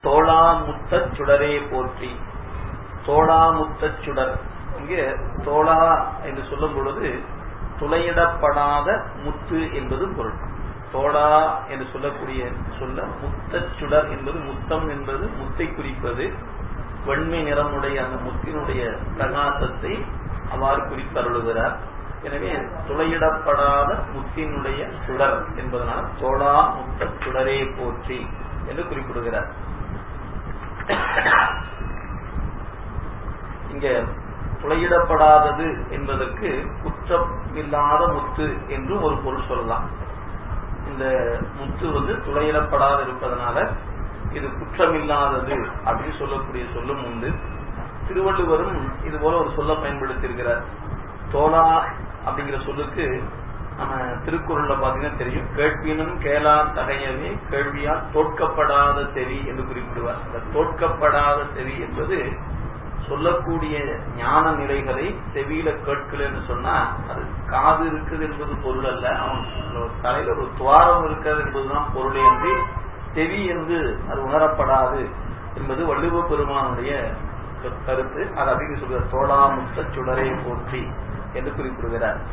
தோளாமுத்தச் சுடரே போற்றி தோளாமுத்தச் சுடர் இங்கே தோளா என்று சொல்லும் பொழுது துளையிடப்படாத முத்து என்பது பொருள் தோளா என்று சொல்லக்கூடிய சொல்ல முத்தச் சுடர் என்பது முத்தம் என்பது முத்தை குறிப்பது வெண்மை நிறமுடைய அந்த முத்தினுடைய பிரகாசத்தை அவ்வாறு குறிப்பருளுகிறார் எனவே துளையிடப்படாத முத்தினுடைய சுடர் என்பதனால் தோளா முத்த சுடரே போற்றி என்று குறிப்பிடுகிறார் இங்க துளையிடப்படாதது என்பதற்கு குற்றமில்லாத முத்து என்று ஒரு பொருள் சொல்லலாம் இந்த முத்து வந்து துளையிடப்படாத இருப்பதனால இது குற்றமில்லாதது அப்படின்னு சொல்லக்கூடிய சொல்லும் உண்டு திருவள்ளுவரும் இது போல ஒரு சொல்ல பயன்படுத்தியிருக்கிறார் தோலா அப்படிங்கிற சொல்லுக்கு நம்ம திருக்குறள்ல பாத்தீங்கன்னா தெரியும் கேட்பினும் கேளா தகையவே கேள்வியால் தோற்கப்படாத செவி என்று குறிப்பிடுவார் அந்த தோற்கப்படாத செவி என்பது சொல்லக்கூடிய ஞான நிலைகளை செவியில கேட்கலன்னு சொன்னா அது காது இருக்குது என்பது பொருள் அல்ல அவன் தலையில ஒரு துவாரம் இருக்கிறது என்பதுதான் பொருளே அன்றி செவி என்று அது உணரப்படாது என்பது வள்ளுவ பெருமானுடைய கருத்து அது அப்படின்னு சொல்ற தோளாமுத்த சுடரை போற்றி என்று குறிப்பிடுகிறார்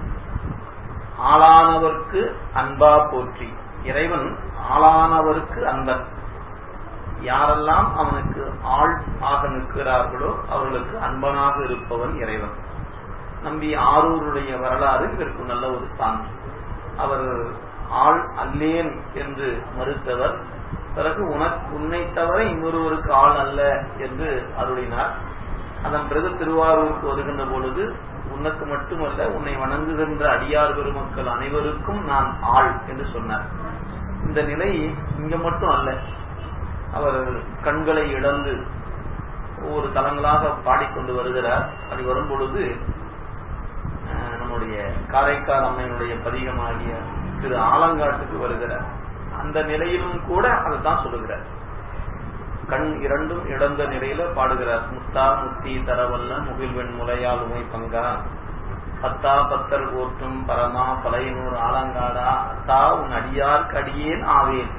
ஆளானவர்க்கு அன்பா போற்றி இறைவன் ஆளானவருக்கு அன்பன் யாரெல்லாம் அவனுக்கு ஆள் ஆக நிற்கிறார்களோ அவர்களுக்கு அன்பனாக இருப்பவன் இறைவன் நம்பி ஆரூருடைய வரலாறு இதற்கு நல்ல ஒரு சான்று அவர் ஆள் அல்லேன் என்று மறுத்தவர் பிறகு உனக்கு உன்னை தவிர இன்னொருவருக்கு ஆள் அல்ல என்று அருளினார் அதன் பிறகு திருவாரூருக்கு வருகின்ற பொழுது உனக்கு மட்டுமல்ல உன்னை வணங்குகின்ற அடியார் பெருமக்கள் அனைவருக்கும் நான் ஆள் என்று சொன்னார் இந்த நிலை இங்க மட்டும் அல்ல அவர் கண்களை இழந்து ஒவ்வொரு தலங்களாக பாடிக்கொண்டு வருகிறார் அது வரும் பொழுது நம்முடைய காரைக்கால் அம்மையினுடைய பதிகமாகிய திரு ஆலங்காட்டுக்கு வருகிறார் அந்த நிலையிலும் கூட அதைத்தான் சொல்லுகிறார் கண் இரண்டும் இழந்த நிலையில பாடுகிறார் முத்தா முத்தி தரவல்ல முகில்வெண் முலையால் உமை பங்கா பத்தா பத்தர் போற்றும் பரமா பழையனூர் ஆலங்காடா அத்தா உன் அடியார்க்கு அடியேன் ஆவேன்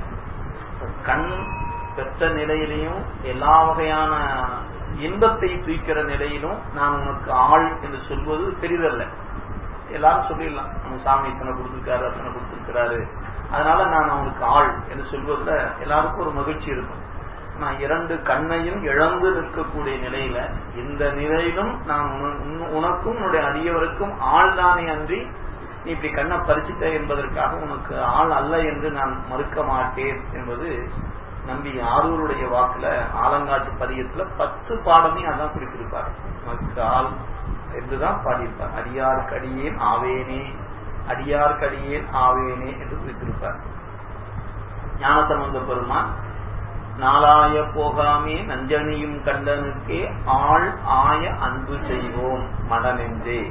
கண் பெற்ற நிலையிலையும் எல்லா வகையான இன்பத்தை தூக்கிற நிலையிலும் நான் உனக்கு ஆள் என்று சொல்வது பெரிதல்ல எல்லாரும் சொல்லிடலாம் நம்ம சாமி இத்தனை கொடுத்துருக்காரு அத்தனை கொடுத்துருக்கிறாரு அதனால நான் அவனுக்கு ஆள் என்று சொல்வதில் எல்லாருக்கும் ஒரு மகிழ்ச்சி இருக்கும் நான் இரண்டு கண்ணையும் இழந்து நிற்கக்கூடிய நிலையில இந்த நிலையிலும் நான் உனக்கும் உன்னுடைய அடியவருக்கும் ஆள் தானே அன்றி நீ இப்படி கண்ணை பறிச்சுட்ட என்பதற்காக உனக்கு ஆள் அல்ல என்று நான் மறுக்க மாட்டேன் என்பது நம்பி ஆரூருடைய வாக்குல ஆலங்காட்டு பதியத்துல பத்து பாடமே அதான் குறிப்பிருப்பார் நமக்கு ஆள் என்றுதான் பாடியிருப்பார் அடியாருக்கு அடியேன் ஆவேனே அடியாருக்கு அடியேன் ஆவேனே என்று குறிப்பிருப்பார் ஞானசம்பந்த பெருமான் நாளாய போகாமே நஞ்சனியும் கண்டனுக்கே ஆள் ஆய அன்பு செய்வோம் மடநெஞ்சே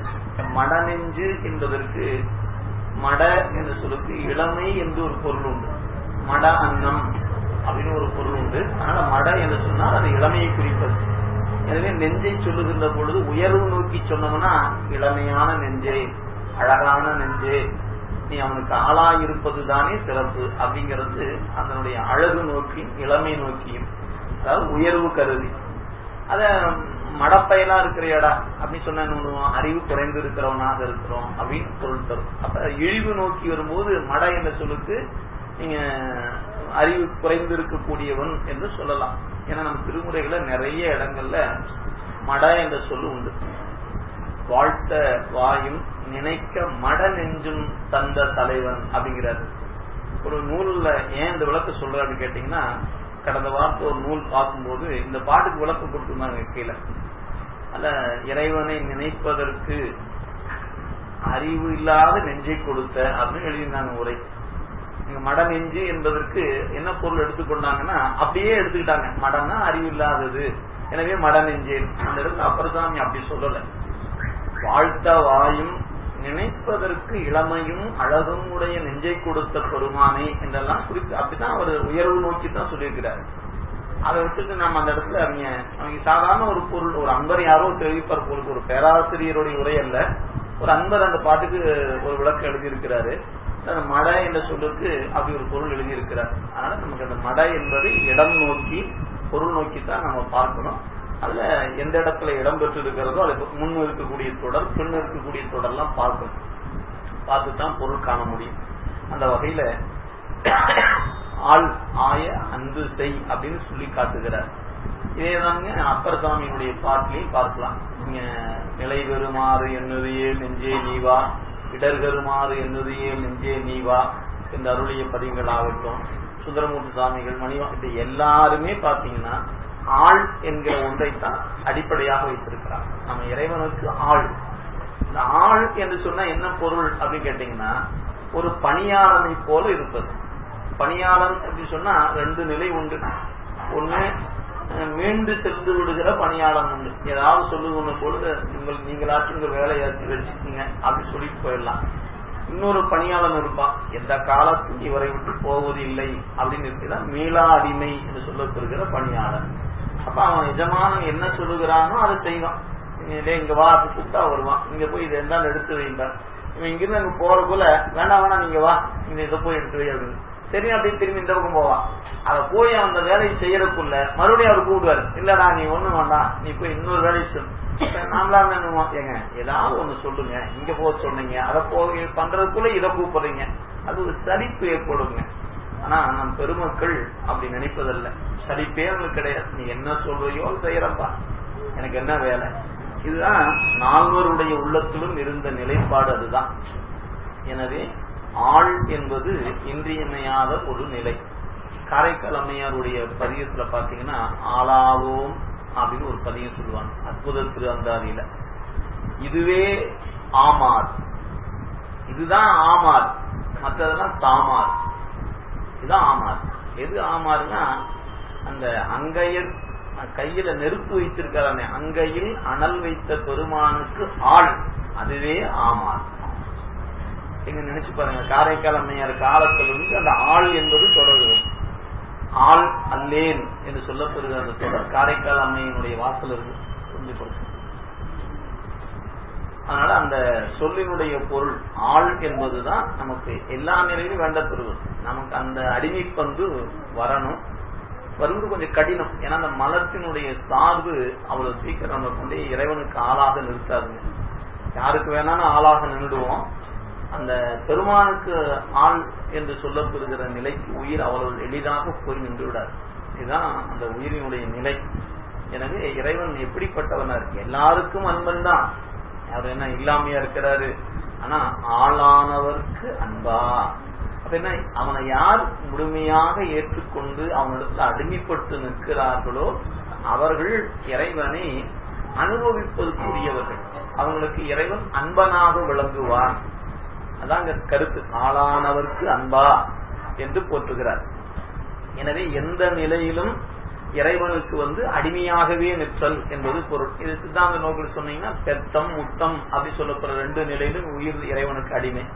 மடநெஞ்சு என்பதற்கு மட என்று சொல்லுக்கு இளமை என்று ஒரு பொருள் உண்டு மட அன்னம் அப்படின்னு ஒரு பொருள் உண்டு அதனால மட என்று சொன்னால் அது இளமையை குறிப்பது எனவே நெஞ்சை சொல்லுகின்ற பொழுது உயர்வு நோக்கி சொன்னோம்னா இளமையான நெஞ்சே அழகான நெஞ்சே நீ அவனுக்கு ஆளாயிருப்பது தானே சிறப்பு அப்படிங்கிறது அதனுடைய அழகு நோக்கியும் இளமை நோக்கியும் அதாவது உயர்வு கருதி அத மடப்பயலா இருக்கிறியடா அப்படின்னு சொன்ன அறிவு குறைந்து இருக்கிறவனாக இருக்கிறோம் அப்படின்னு பொருள் தரும் அப்ப இழிவு நோக்கி வரும்போது மட என்ற சொல்லுக்கு நீங்க அறிவு குறைந்து இருக்கக்கூடியவன் என்று சொல்லலாம் ஏன்னா நம்ம திருமுறைகளை நிறைய இடங்கள்ல மட என்ற சொல்லு உண்டு வாழ்த்த வாயும் நினைக்க மட நெஞ்சும் தந்த தலைவன் அப்படிங்கிறார் ஒரு நூல்ல ஏன் இந்த விளக்கு சொல்ற அப்படின்னு கேட்டீங்கன்னா கடந்த வாரத்தை ஒரு நூல் பார்க்கும்போது இந்த பாட்டுக்கு விளக்கு கொடுத்துருந்தாங்க கீழே அல்ல இறைவனை நினைப்பதற்கு அறிவு இல்லாத நெஞ்சை கொடுத்த அப்படின்னு எழுதியிருந்தாங்க உரை நீங்க மட நெஞ்சு என்பதற்கு என்ன பொருள் எடுத்துக்கொண்டாங்கன்னா அப்படியே எடுத்துக்கிட்டாங்க மடம்னா அறிவு இல்லாதது எனவே மட நெஞ்சு அந்த இடத்துல அப்பர்சாமி அப்படி சொல்லல வாழ்த்த வாயும் நினைப்பதற்கு இளமையும் அழகும் உடைய நெஞ்சை கொடுத்த பெருமானே என்றெல்லாம் குறித்து அப்படித்தான் அவர் உயர்வு நோக்கி தான் சொல்லியிருக்கிறார் அதை விட்டுட்டு நம்ம அந்த இடத்துல அவங்க அவங்க சாதாரண ஒரு பொருள் ஒரு அன்பர் யாரோ தெரிவிப்பார் பொருள் ஒரு பேராசிரியருடைய உரை அல்ல ஒரு அன்பர் அந்த பாட்டுக்கு ஒரு விளக்கு எழுதியிருக்கிறாரு அந்த மடை என்ற சொல்லுக்கு அப்படி ஒரு பொருள் எழுதியிருக்கிறார் அதனால நமக்கு அந்த மடை என்பது இடம் நோக்கி பொருள் நோக்கி தான் நம்ம பார்க்கணும் அதுல எந்த இடத்துல இடம் பெற்று இருக்கிறதோ அதுக்கு முன் இருக்கக்கூடிய தொடர் பின் இருக்கக்கூடிய தொடர்லாம் பார்க்கணும் பார்த்து தான் பொருள் காண முடியும் அந்த வகையில ஆள் ஆய அன்பு செய் அப்படின்னு சொல்லி காட்டுகிறார் இதேதாங்க அப்பர் சாமியினுடைய பாட்டிலையும் பார்க்கலாம் நீங்க நிலை பெறுமாறு என்னுதையே நெஞ்சே நீவா இடர்கருமாறு என்னுதையே நெஞ்சே நீவா இந்த அருளிய பதிவுகள் ஆகட்டும் சுந்தரமூர்த்தி சுவாமிகள் மணிவா இது எல்லாருமே பாத்தீங்கன்னா ஆள் என்கிற ஒன்றைத்தான் அடிப்படையாக வைத்திருக்கிறார் நம்ம இறைவனுக்கு ஆள் இந்த ஆள் என்று சொன்னா என்ன பொருள் அப்படின்னு கேட்டீங்கன்னா ஒரு பணியாளனை போல இருப்பது பணியாளன் அப்படி சொன்னா ரெண்டு நிலை உண்டு ஒண்ணு மீண்டு சென்று விடுகிற பணியாளன் உண்டு ஏதாவது சொல்லுகின்ற பொழுது உங்கள் நீங்களாச்சும் உங்க வேலையாச்சும் வச்சுக்கோங்க அப்படி சொல்லிட்டு போயிடலாம் இன்னொரு பணியாளன் இருப்பான் எந்த காலத்தும் இவரை விட்டு போவது இல்லை அப்படின்னு இருக்கிற மீளா அடிமை என்று சொல்லப்படுகிற பணியாளன் அப்ப அவன் எஜமானன் என்ன சொல்லுகிறானோ அதை செய்வான் இங்க வா அப்படி கூப்பிட்டா வருவான் இங்க போய் இதை இருந்தாலும் எடுத்து வைப்பான் இவன் இங்கிருந்து அங்க போறதுக்குள்ள வேண்டாம் வேணாம் நீங்க வா இந்த இதை போய் எடுத்து வை அப்படின்னு சரி அப்படின்னு திரும்பி இந்த பக்கம் போவான் அதை போய் அந்த வேலையை செய்யறதுக்குள்ள மறுபடியும் அவர் கூப்பிடுவாரு இல்லடா நீ ஒண்ணு வேண்டாம் நீ போய் இன்னொரு வேலையை சொல்லு நாமளா என்னமோ ஏங்க ஏதாவது ஒண்ணு சொல்லுங்க இங்க போக சொன்னீங்க அதை போக பண்றதுக்குள்ள இதை கூப்பிடுறீங்க அது ஒரு சலிப்பு ஏற்படுங்க ஆனா நம் பெருமக்கள் அப்படி நினைப்பதில்லை சலிப்பே அவங்களுக்கு கிடையாது நீ என்ன சொல்றியோ செய்யறப்பா எனக்கு என்ன வேலை இதுதான் நால்வருடைய உள்ளத்திலும் இருந்த நிலைப்பாடு அதுதான் எனவே ஆள் என்பது இன்றியமையாத ஒரு நிலை காரைக்கால் அம்மையாருடைய பதியத்துல பாத்தீங்கன்னா ஆளாவோம் அப்படின்னு ஒரு பதியம் சொல்லுவாங்க அற்புத திரு அந்தாதியில இதுவே ஆமார் இதுதான் ஆமார் மற்றதெல்லாம் தாமார் இதுதான் ஆமார் எது ஆமார்னா அந்த அங்கையர் கையில நெருப்பு வைத்திருக்கிறானே அங்கையில் அனல் வைத்த பெருமானுக்கு ஆள் அதுவே ஆமார் நீங்க நினைச்சு பாருங்க காரைக்கால் அம்மையார் காலத்திலிருந்து அந்த ஆள் என்பது தொடர்கிறது ஆள் அல்லேன் என்று சொல்லப்படுகிற அந்த தொடர் காரைக்கால் அம்மையினுடைய வாசல் இருக்கு புரிஞ்சு கொடுக்கும் அதனால அந்த சொல்லினுடைய பொருள் ஆள் என்பதுதான் நமக்கு எல்லா நிலையிலும் வேண்டப்பெறுவது நமக்கு அந்த அடிமைப்பந்து வரணும் வருவது கொஞ்சம் கடினம் ஏன்னா அந்த மலத்தினுடைய சார்பு அவ்வளவு சீக்கிரம் நம்ம கொண்டே இறைவனுக்கு ஆளாக நிறுத்தாதுங்க யாருக்கு வேணாலும் ஆளாக நின்றுடுவோம் அந்த பெருமானுக்கு ஆள் என்று சொல்லப்படுகிற நிலைக்கு உயிர் அவ்வளவு எளிதாக போய் நின்று விடாது இதுதான் அந்த உயிரினுடைய நிலை எனவே இறைவன் எப்படிப்பட்டவனா இருக்கு எல்லாருக்கும் அன்பன் தான் அவர் என்ன இல்லாமையா இருக்கிறாரு ஆனா ஆளானவர்க்கு அன்பா அப்ப என்ன அவனை யார் முழுமையாக ஏற்றுக்கொண்டு அவனிடத்தில் அடிமைப்பட்டு நிற்கிறார்களோ அவர்கள் இறைவனை அனுபவிப்பதற்குரியவர்கள் அவங்களுக்கு இறைவன் அன்பனாக விளங்குவான் அதாங்க கருத்து ஆளானவர்க்கு அன்பா என்று போற்றுகிறார் எனவே எந்த நிலையிலும் இறைவனுக்கு வந்து அடிமையாகவே நிற்றல் என்பது பொருள் இது சித்தாந்த நோக்கில் சொன்னீங்கன்னா பெத்தம் முத்தம் அப்படி சொல்லப்படுற ரெண்டு நிலையிலும் உயிர் இறைவனுக்கு அடிமை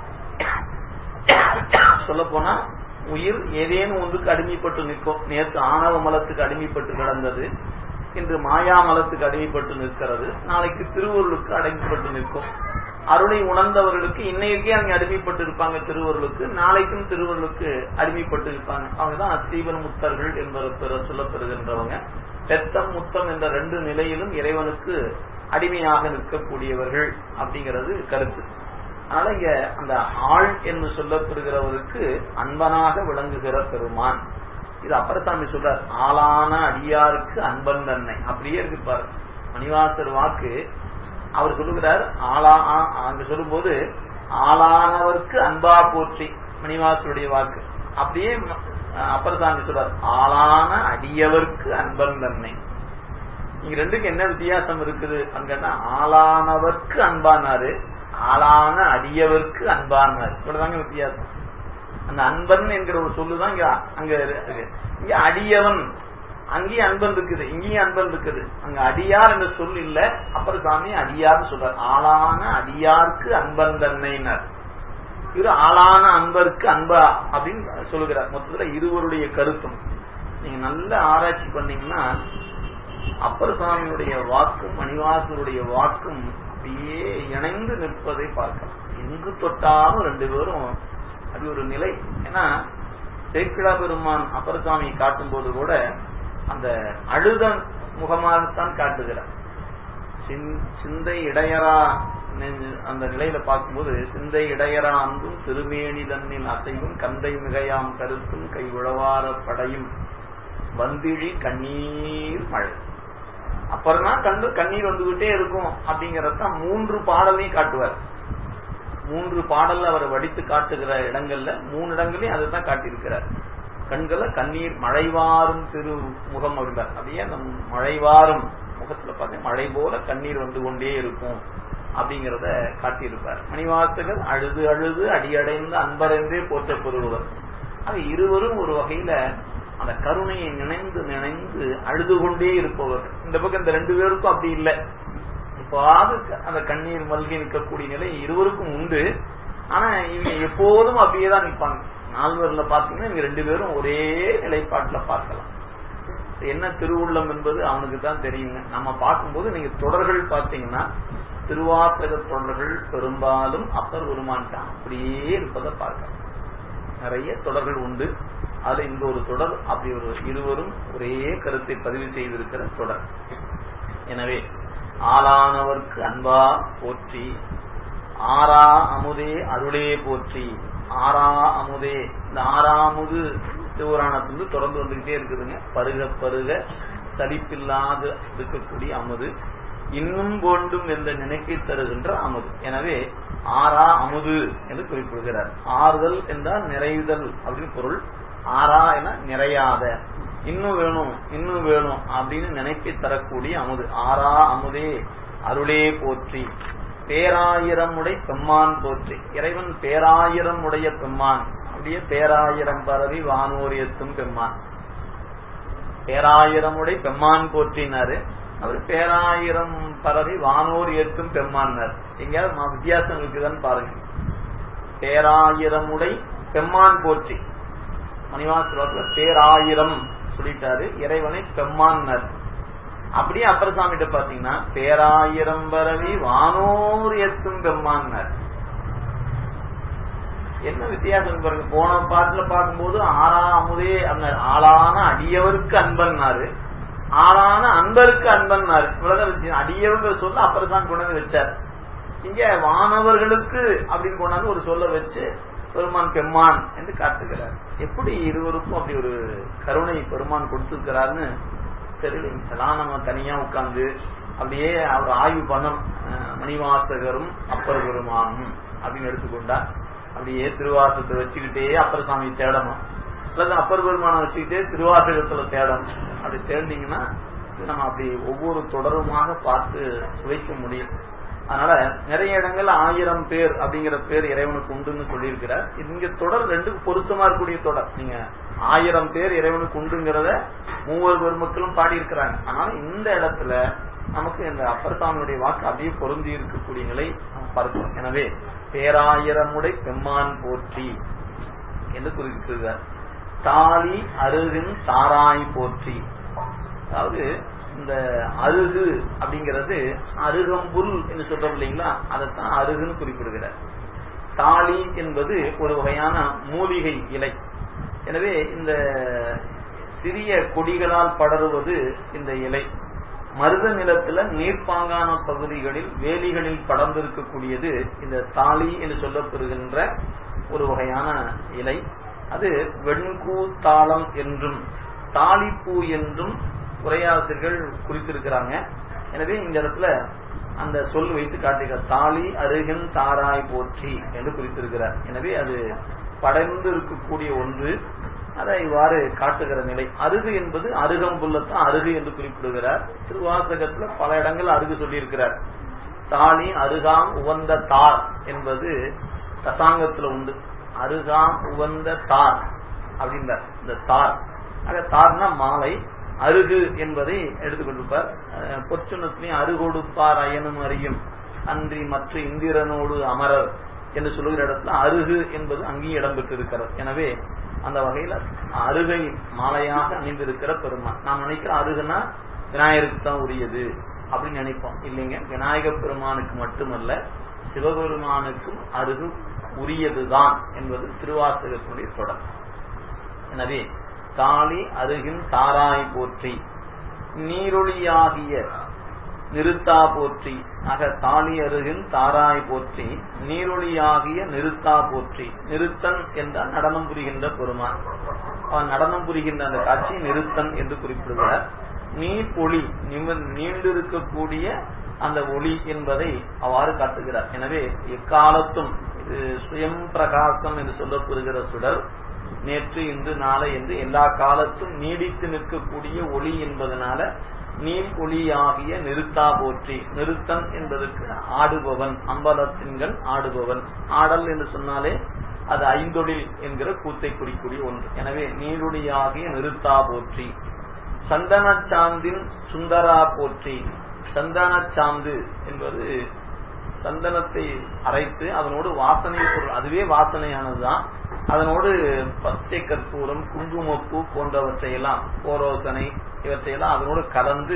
சொல்ல போனா உயிர் ஏதேனும் ஒன்றுக்கு அடிமைப்பட்டு நிற்கும் நேற்று ஆணவ மலத்துக்கு அடிமைப்பட்டு கிடந்தது இன்று மாயா மலத்துக்கு அடிமைப்பட்டு நிற்கிறது நாளைக்கு திருவருளுக்கு அடிமைப்பட்டு நிற்கும் அருளை உணர்ந்தவர்களுக்கு இன்னைக்கே அங்கே அடிமைப்பட்டு இருப்பாங்க திருவருளுக்கு நாளைக்கும் திருவருளுக்கு அடிமைப்பட்டு இருப்பாங்க அவங்கதான் அஸ்தீபன் முத்தர்கள் என்பது சொல்லப்பெறுகின்றவங்க பெத்தம் முத்தம் என்ற ரெண்டு நிலையிலும் இறைவனுக்கு அடிமையாக நிற்கக்கூடியவர்கள் அப்படிங்கிறது கருத்து அதனால இங்க அந்த ஆள் என்று சொல்லப்பெறுகிறவருக்கு அன்பனாக விளங்குகிற பெருமான் இது அப்பரசாமி சொல்றார் ஆளான அடியாருக்கு அன்பன் தன்னை அப்படியே இருக்கு பாரு மணிவாசர் வாக்கு அவர் சொல்லுகிறார் ஆளா அங்க சொல்லும்போது ஆளானவர்க்கு அன்பா போற்றி மணிவாசருடைய வாக்கு அப்படியே அப்பரசாமி சொல்றார் ஆளான அடியவர்க்கு அன்பன் தன்னை இங்க ரெண்டுக்கு என்ன வித்தியாசம் இருக்குது அங்கன்னா ஆளானவர்க்கு அன்பானாரு ஆளான அடியவர்க்கு அன்பானாரு இவ்வளவுதாங்க வித்தியாசம் அந்த அன்பன் என்கிற ஒரு சொல்லுதான் இங்க அங்க இருக்கு இங்க அடியவன் அங்கேயும் அன்பன் இருக்குது இங்கேயும் அன்பன் இருக்குது அங்க அடியார் என்ற சொல் இல்ல அப்புறம் சாமி அடியார்னு சொல்றார் ஆளான அடியார்க்கு அன்பன் தன்னைனர் இவர் ஆளான அன்பருக்கு அன்பா அப்படின்னு சொல்லுகிறார் மொத்தத்துல இருவருடைய கருத்தும் நீங்க நல்ல ஆராய்ச்சி பண்ணீங்கன்னா அப்பர் சுவாமியுடைய வாக்கும் மணிவாசருடைய வாக்கும் அப்படியே இணைந்து நிற்பதை பார்க்கலாம் எங்கு தொட்டாலும் ரெண்டு பேரும் அது ஒரு நிலை ஏன்னா சேக்கிழா பெருமான் அப்பரசாமி காட்டும் போது கூட அந்த அழுத முகமாகத்தான் காட்டுகிறார் சிந்தை இடையரா அந்த நிலையில பார்க்கும்போது சிந்தை இடையரா அன்பும் திருமேனி தன்னில் அசைவும் கந்தை மிகையாம் கருத்தும் கை உழவார படையும் வந்திழி கண்ணீர் மழை அப்புறம் தான் கண்டு கண்ணீர் வந்துகிட்டே இருக்கும் அப்படிங்கறதான் மூன்று பாடலையும் காட்டுவார் மூன்று பாடல் அவர் வடித்து காட்டுகிற இடங்கள்ல மூணு இடங்களையும் அதை தான் காட்டியிருக்கிறார் கண்களை கண்ணீர் மழைவாரும் திரு முகம் அப்படின்றார் அப்படியே அந்த மழைவாரும் முகத்துல பார்த்தீங்கன்னா மழை போல கண்ணீர் வந்து கொண்டே இருக்கும் அப்படிங்கிறத காட்டியிருப்பார் மணிவாசகர் அழுது அழுது அடியடைந்து அன்பரைந்தே போற்றப்படுபவர் அது இருவரும் ஒரு வகையில அந்த கருணையை நினைந்து நினைந்து அழுது கொண்டே இருப்பவர் இந்த பக்கம் இந்த ரெண்டு பேருக்கும் அப்படி இல்லை இப்பாவது அந்த கண்ணீர் மல்கி நிற்கக்கூடிய நிலை இருவருக்கும் உண்டு ஆனா இவங்க எப்போதும் அப்படியே தான் நிற்பாங்க நால்வர்ல பாத்தீங்கன்னா இவங்க ரெண்டு பேரும் ஒரே நிலைப்பாட்டுல பார்க்கலாம் என்ன திருவுள்ளம் என்பது அவனுக்கு தான் தெரியுங்க நம்ம பார்க்கும்போது நீங்க தொடர்கள் பார்த்தீங்கன்னா திருவாசக தொடர்கள் பெரும்பாலும் அப்பர் பெருமான்ட்ட அப்படியே இருப்பதை பார்க்கலாம் நிறைய தொடர்கள் உண்டு அதுல இந்த ஒரு தொடர் அப்படி ஒரு இருவரும் ஒரே கருத்தை பதிவு செய்திருக்கிற தொடர் எனவே ஆளானவர்க்கு அன்பா போற்றி ஆறா அமுதே அருளே போற்றி ஆறா அமுதே இந்த ஆறாமுது சிவராணத்திலிருந்து தொடர்ந்து வந்துகிட்டே இருக்குதுங்க பருக பருக தடிப்பில்லாது இருக்கக்கூடிய அமுது இன்னும் போண்டும் என்ற நினைக்கை தருகின்ற அமுது எனவே ஆறா அமுது என்று குறிப்பிடுகிறார் ஆறுதல் என்றால் நிறைவுதல் அப்படின்னு பொருள் ஆறா என நிறையாத இன்னும் வேணும் இன்னும் வேணும் அப்படின்னு நினைக்க தரக்கூடிய அமுது ஆறா அமுதே அருளே போற்றி பேராயிரம் உடை பெம்மான் போற்றி இறைவன் பேராயிரம் உடைய பெம்மான் அப்படியே பேராயிரம் பரவி வானோரியத்தும் பெம்மான் பேராயிரம் உடை பெம்மான் போற்றினாரு அவர் பேராயிரம் பரவி வானோர் ஏற்கும் பெம்மான்னார் எங்கேயாவது வித்தியாசம் இருக்குதான்னு பாருங்க பேராயிரம் உடை பெம்மான் போற்றி மணிவாச பேராயிரம் சொல்லிட்டாரு இறைவனை பெம்மான்னர் அப்படியே அப்பரசாமிகிட்ட பாத்தீங்கன்னா பேராயிரம் பரவி வானோர் எத்தும் பெம்மான்னர் என்ன வித்தியாசம் பாருங்க போன பாட்டுல பார்க்கும்போது ஆறா அமுதே ஆளான அடியவருக்கு அன்பன்னாரு ஆளான அன்பருக்கு அன்பன்னாரு இவ்வளவுதான் அடியவங்க சொல்ல அப்பரசாமி கொண்டாந்து வச்சார் இங்க வானவர்களுக்கு அப்படின்னு கொண்டாந்து ஒரு சொல்ல வச்சு பெருமான் பெம்மான் என்று காட்டுகிறார் எப்படி இருவருக்கும் அப்படி ஒரு கருணை பெருமான் கொடுத்திருக்கிறாருன்னு தெரியல இதெல்லாம் நம்ம தனியா உட்கார்ந்து அப்படியே அவர் ஆய்வு பண்ணணும் மணிவாசகரும் அப்பர் பெருமானும் அப்படின்னு எடுத்துக்கொண்டா அப்படியே திருவாசகத்தை வச்சுக்கிட்டே அப்பர் சாமி தேடணும் அல்லது அப்பர் பெருமானை வச்சுக்கிட்டே திருவாசகத்துல தேடணும் அப்படி தேடினீங்கன்னா நம்ம அப்படி ஒவ்வொரு தொடருமாக பார்த்து சுவைக்க முடியும் அதனால நிறைய இடங்கள் ஆயிரம் பேர் அப்படிங்கிற பேர் இறைவனுக்கு உண்டுன்னு சொல்லியிருக்கிறார் இங்க தொடர் ரெண்டுக்கு பொருத்தமா இருக்கக்கூடிய தொடர் நீங்க ஆயிரம் பேர் இறைவனுக்கு உண்டுங்கிறத மூவர் பெருமக்களும் பாடியிருக்கிறாங்க ஆனா இந்த இடத்துல நமக்கு இந்த அப்பர்சாமியுடைய வாக்கு அப்படியே பொருந்தி இருக்கக்கூடிய நிலை நம்ம பார்க்கிறோம் எனவே பேராயிரமுடை பெம்மான் போற்றி என்று குறிப்பிட்டிருக்கிறார் தாலி அருகின் தாராய் போற்றி அதாவது இந்த அருகு அப்படிங்கிறது அருகம்புல் என்று சொல்றோம் இல்லைங்களா அதைத்தான் அருகுன்னு குறிப்பிடுகிறார் தாலி என்பது ஒரு வகையான மூலிகை இலை எனவே இந்த சிறிய கொடிகளால் படருவது இந்த இலை மருத நிலத்துல நீர்ப்பாங்கான பகுதிகளில் வேலிகளில் படர்ந்திருக்கக்கூடியது இந்த தாலி என்று சொல்லப்பெறுகின்ற ஒரு வகையான இலை அது வெண்கூ தாளம் என்றும் தாலிப்பூ என்றும் உரையாசிரியர்கள் குறித்திருக்கிறாங்க எனவே இந்த இடத்துல அந்த சொல் வைத்து காட்டுகிற தாலி அருகன் தாராய் போற்றி என்று குறித்திருக்கிறார் எனவே அது படர்ந்து இருக்கக்கூடிய ஒன்று அதை இவ்வாறு காட்டுகிற நிலை அருகு என்பது அருகம்புல்லத்தான் அருகு என்று குறிப்பிடுகிறார் திருவாசகத்துல பல இடங்கள் அருகு சொல்லியிருக்கிறார் தாலி அருகாம் உவந்த தார் என்பது தசாங்கத்துல உண்டு அருகாம் உவந்த தார் அப்படின்றார் இந்த தார் ஆக தார்னா மாலை அருகு என்பதை எடுத்துக்கொண்டிருப்பார் பொற்சுனத்திலையும் அருகொடுப்பார் அயனும் அறியும் அன்றி மற்ற இந்திரனோடு அமரர் என்று சொல்லுகிற இடத்துல அருகு என்பது அங்கேயும் இடம்பெற்றிருக்கிறது எனவே அந்த வகையில அருகை மாலையாக அணிந்திருக்கிற பெருமான் நாம் நினைக்கிற அருகுனா விநாயகருக்கு தான் உரியது அப்படின்னு நினைப்போம் இல்லைங்க விநாயக பெருமானுக்கு மட்டுமல்ல சிவபெருமானுக்கும் அருகு உரியதுதான் என்பது திருவாசகத்தினுடைய தொடர் எனவே தாலி அருகின் தாராய் போற்றி நீரொளியாகிய நிறுத்தா போற்றி ஆக தாலி அருகின் தாராய் போற்றி நீரொளியாகிய நிறுத்தா போற்றி நிறுத்தன் என்றால் நடனம் புரிகின்ற பெருமான் அவன் நடனம் புரிகின்ற அந்த காட்சி நிறுத்தன் என்று குறிப்பிடுகிறார் நீர் ஒளி நீண்டிருக்கக்கூடிய அந்த ஒளி என்பதை அவ்வாறு காட்டுகிறார் எனவே எக்காலத்தும் இது சுயம் பிரகாசம் என்று சொல்லப்படுகிற சுடர் நேற்று இன்று நாளை என்று எல்லா காலத்தும் நீடித்து நிற்கக்கூடிய ஒளி என்பதனால நீர் ஒளியாகிய நிறுத்தா போற்றி நிறுத்தன் என்பதற்கு ஆடுபவன் அம்பலத்தின்கள் ஆடுபவன் ஆடல் என்று சொன்னாலே அது ஐந்தொழில் என்கிற கூத்தை குறிக்கூடிய ஒன்று எனவே நீருடையாகிய நிறுத்தா போற்றி சந்தன சாந்தின் சுந்தரா போற்றி சந்தன சாந்து என்பது சந்தனத்தை அரைத்து அதனோடு வாசனை பொருள் அதுவே வாசனையானதுதான் அதனோடு பச்சை கற்பூரம் குங்குமப்பூ போன்றவற்றையெல்லாம் போரோசனை இவற்றையெல்லாம் அதனோடு கலந்து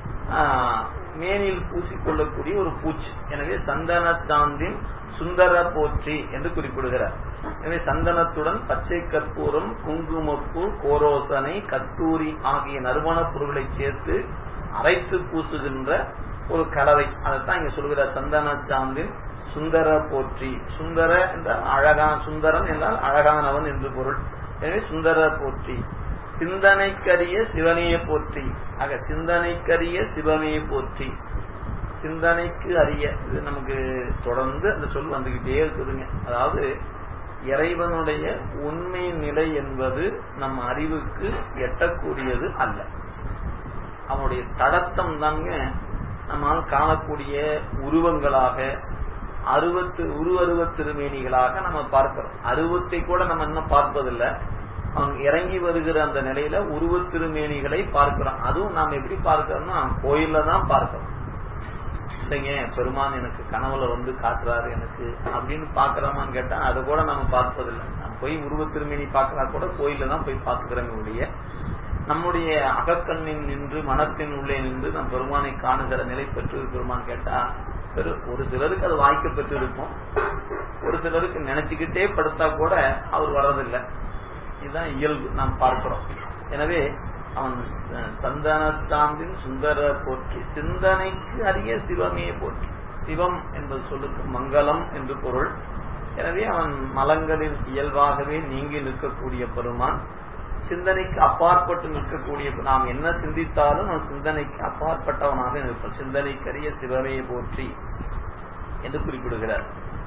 மேனில் பூசிக்கொள்ளக்கூடிய ஒரு பூச்சி எனவே சந்தன சாந்தின் சுந்தர போற்றி என்று குறிப்பிடுகிறார் எனவே சந்தனத்துடன் பச்சை கற்பூரம் குங்குமப்பூ கோரோசனை கத்தூரி ஆகிய நறுமணப் பொருட்களை சேர்த்து அரைத்து பூசுகின்ற ஒரு கலவை அதைத்தான் இங்க சொல்கிறார் சந்தன சாந்தின் சுந்தர போற்றி சுந்தர என்றால் அழகான் சுந்தரன் என்றால் அழகானவன் என்று பொருள் எனவே சுந்தர போற்றி சிந்தனைக்கரிய சிவனையை போற்றி ஆக சிந்தனைக்கரிய சிவனையை போற்றி சிந்தனைக்கு அறிய இது நமக்கு தொடர்ந்து அந்த சொல் வந்துகிட்டே இருக்குதுங்க அதாவது இறைவனுடைய உண்மை நிலை என்பது நம் அறிவுக்கு எட்டக்கூடியது அல்ல அவனுடைய தடத்தம் தாங்க நம்மால் காணக்கூடிய உருவங்களாக அருவத்து உருவருவ திருமேனிகளாக நம்ம பார்க்கிறோம் அருவத்தை கூட நம்ம இன்னும் பார்ப்பதில்லை அவன் இறங்கி வருகிற அந்த நிலையில உருவ திருமேனிகளை பார்க்கிறோம் அதுவும் நாம் எப்படி பார்க்கிறோம்னா கோயில்ல தான் பார்க்கிறோம் இல்லைங்க பெருமான் எனக்கு கனவுல வந்து காட்டுறாரு எனக்கு அப்படின்னு பாக்குறோமான்னு கேட்டா அதை கூட நம்ம பார்ப்பதில்லை நம்ம போய் உருவ திருமேனி பார்க்கறா கூட கோயில்ல தான் போய் பார்த்துக்கிறோங்க ஒழிய நம்முடைய அகக்கண்ணின் நின்று மனத்தின் உள்ளே நின்று நம் பெருமானை காணுகிற நிலை பெற்று பெருமான் கேட்டா ஒரு சிலருக்கு அது வாய்க்க பெற்று இருக்கும் ஒரு சிலருக்கு நினைச்சுக்கிட்டே படுத்தா கூட அவர் வர்றதில்லை இதுதான் இயல்பு நாம் பார்க்கிறோம் எனவே அவன் சந்தன சாந்தின் சுந்தர போற்றி சிந்தனைக்கு அறிய சிவமே போற்றி சிவம் என்பது சொல்லுக்கு மங்களம் என்று பொருள் எனவே அவன் மலங்களில் இயல்பாகவே நீங்கி நிற்கக்கூடிய பெருமான் சிந்தனைக்கு அப்பாற்பட்டு நிற்கக்கூடிய நாம் என்ன சிந்தித்தாலும் அவன் சிந்தனைக்கு அப்பாற்பட்டவனாக நிற்பான் சிந்தனைக்கரிய சிவமே போற்றி என்று குறிப்பிடுகிறார்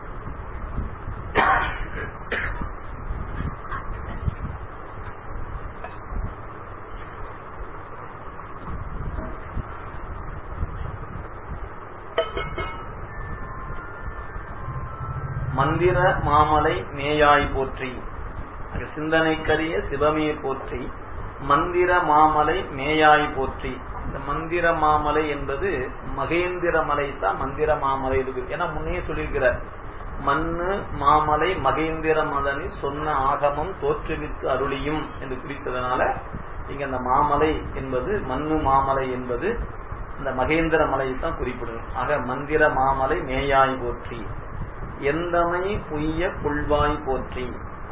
மந்திர மாமலை மேயாய் போற்றி சிந்தனைக்கரிய சிவமே போற்றி மந்திர மாமலை மேயாய் போற்றி இந்த மந்திர மாமலை என்பது மகேந்திர மலை தான் மந்திர மாமலை இருக்கு ஏன்னா முன்னே சொல்லியிருக்கிறார் மண்ணு மாமலை மகேந்திர மதனி சொன்ன ஆகமம் தோற்றுவித்து அருளியும் என்று குறித்ததனால இங்க அந்த மாமலை என்பது மண்ணு மாமலை என்பது இந்த மகேந்திர மலையை தான் குறிப்பிடுங்க ஆக மந்திர மாமலை மேயாய் போற்றி எந்தமை புய்ய புல்வாய் போற்றி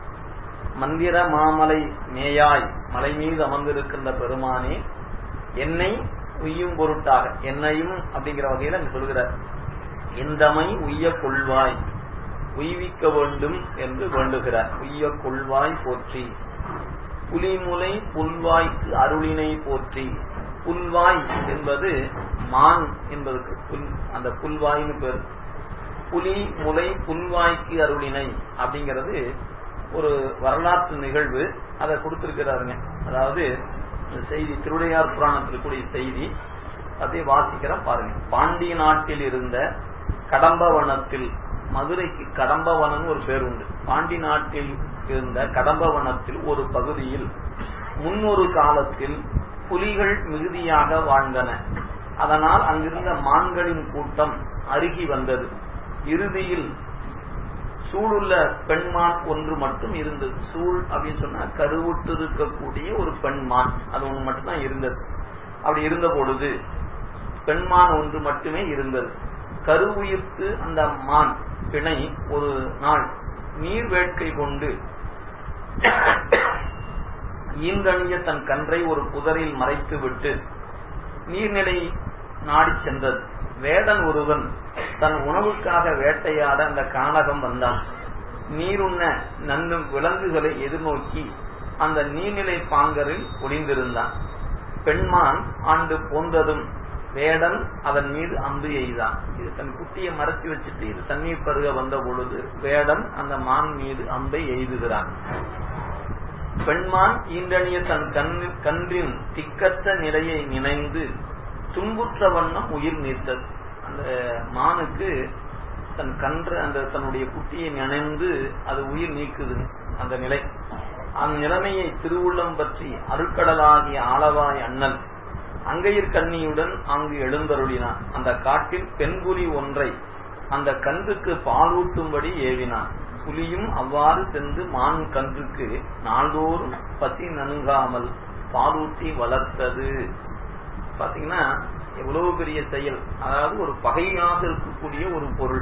மந்திர மாமலை மேயாய் மலை மீது அமர்ந்திருக்கின்ற பெருமானே என்னை உய்யும் பொருட்டாக என்னையும் அப்படிங்கிற வகையில் அங்கு சொல்கிறார் எந்தமை உய்ய கொள்வாய் உய்விக்க வேண்டும் என்று வேண்டுகிறார் உய்ய கொள்வாய் போற்றி புலிமுலை புல்வாய்க்கு அருளினை போற்றி புல்வாய் என்பது மான் என்பதற்கு புல் அந்த புல்வாய்னு பேர் புலி முலை புல்வாய்க்கு அருளினை அப்படிங்கிறது ஒரு வரலாற்று நிகழ்வு அதை கொடுத்திருக்கிறாருங்க அதாவது இந்த செய்தி திருடையார் புராணத்தில் கூடிய செய்தி அதை வாசிக்கிறேன் பாருங்க பாண்டிய நாட்டில் இருந்த கடம்பவனத்தில் மதுரைக்கு கடம்பவனம் ஒரு பேர் உண்டு பாண்டி நாட்டில் இருந்த கடம்பவனத்தில் ஒரு பகுதியில் முன்னொரு காலத்தில் புலிகள் மிகுதியாக வாழ்ந்தன அதனால் அங்கிருந்த மான்களின் கூட்டம் அருகி வந்தது இறுதியில் சூழுள்ள பெண்மான் ஒன்று மட்டும் இருந்தது சூழ் அப்படின்னு சொன்னா கருவுட்டு இருக்கக்கூடிய ஒரு பெண்மான் அது ஒன்று மட்டும்தான் இருந்தது அப்படி இருந்த பொழுது பெண்மான் ஒன்று மட்டுமே இருந்தது கருவுயிர்த்து அந்த மான் பிணை ஒரு நாள் நீர் வேட்கை கொண்டு ஈந்தணிய தன் கன்றை ஒரு புதரில் மறைத்து விட்டு நீர்நிலை நாடி சென்றது வேடன் ஒருவன் தன் உணவுக்காக வேட்டையாட அந்த கானகம் வந்தான் நீருண்ண நன்னும் விலங்குகளை எதிர்நோக்கி அந்த நீர்நிலை பாங்கரில் ஒளிந்திருந்தான் பெண்மான் ஆண்டு போன்றதும் வேடன் அதன் மீது அம்பு எய்தான் இது தன் குட்டியை மறைச்சி வச்சுட்டு இது தண்ணீர் பருக வந்த பொழுது வேடன் அந்த மான் மீது அம்பை எய்துகிறான் பெண்மான் ஈண்டணிய தன் கன்றின் திக்கற்ற நிலையை நினைந்து துன்புற்ற வண்ணம் உயிர் நீர்த்தது அந்த மானுக்கு தன் கன்று அந்த தன்னுடைய குட்டியை நினைந்து அது உயிர் நீக்குது அந்த நிலை அந்த நிலைமையை திருவுள்ளம் பற்றி அருக்கடலாகிய ஆளவாய் அண்ணன் அங்கையர் கண்ணியுடன் அங்கு எழுந்தருளினான் அந்த காட்டில் பெண்புலி ஒன்றை அந்த கன்றுக்கு பாலூட்டும்படி ஏவினான் புலியும் அவ்வாறு சென்று மான் கன்றுக்கு நாள்தோறும் பசி நணுகாமல் பாலூட்டி வளர்த்தது பாத்தீங்கன்னா எவ்வளவு பெரிய செயல் அதாவது ஒரு பகையாக இருக்கக்கூடிய ஒரு பொருள்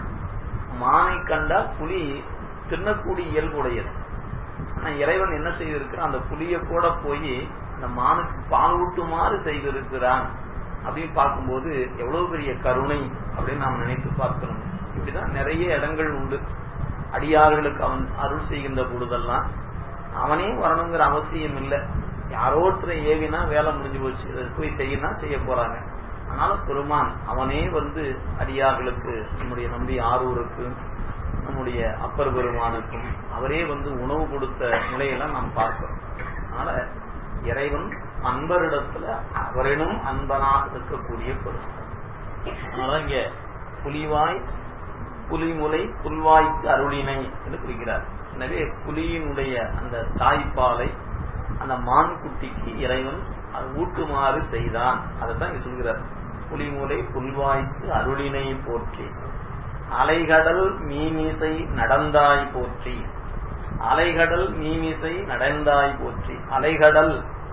மானை கண்டால் புலி தின்னக்கூடிய இயல்புடையது ஆனா இறைவன் என்ன செய்திருக்கிறான் அந்த புலிய கூட போய் இந்த மானுக்கு பால் ஊட்டுமாறு செய்திருக்கிறான் அப்படின்னு பார்க்கும்போது எவ்வளவு பெரிய கருணை அப்படின்னு நாம் நினைத்து பார்க்கணும் இப்படிதான் நிறைய இடங்கள் உண்டு அடியார்களுக்கு அவன் அருள் செய்கின்ற பொழுதெல்லாம் அவனே வரணுங்கிற அவசியம் இல்லை யாரோ ஒருத்தரை ஏவினா வேலை முடிஞ்சு போச்சு போய் செய்யணும் செய்ய போறாங்க ஆனாலும் பெருமான் அவனே வந்து அடியார்களுக்கு நம்முடைய நம்பி ஆரூருக்கு நம்முடைய அப்பர் பெருமானுக்கும் அவரே வந்து உணவு கொடுத்த நிலையெல்லாம் நாம் பார்க்கிறோம் அதனால இறைவன் அன்பரிடத்துல அவரினும் அன்பனாக இருக்கக்கூடிய பெரும் அதனால இங்க புலிவாய் புலிமுலை புல்வாய்க்கு அருளினை என்று குறிக்கிறார் எனவே புலியினுடைய அந்த தாய்ப்பாலை அந்த மான் குட்டிக்கு இறைவன் அது ஊட்டுமாறு செய்தான் அதைத்தான் இங்க சொல்கிறார் புலிமுலை புல்வாய்க்கு அருளினை போற்றி அலைகடல் மீமிசை நடந்தாய் போற்றி அலைகடல் மீமிசை நடந்தாய் போற்றி அலைகடல்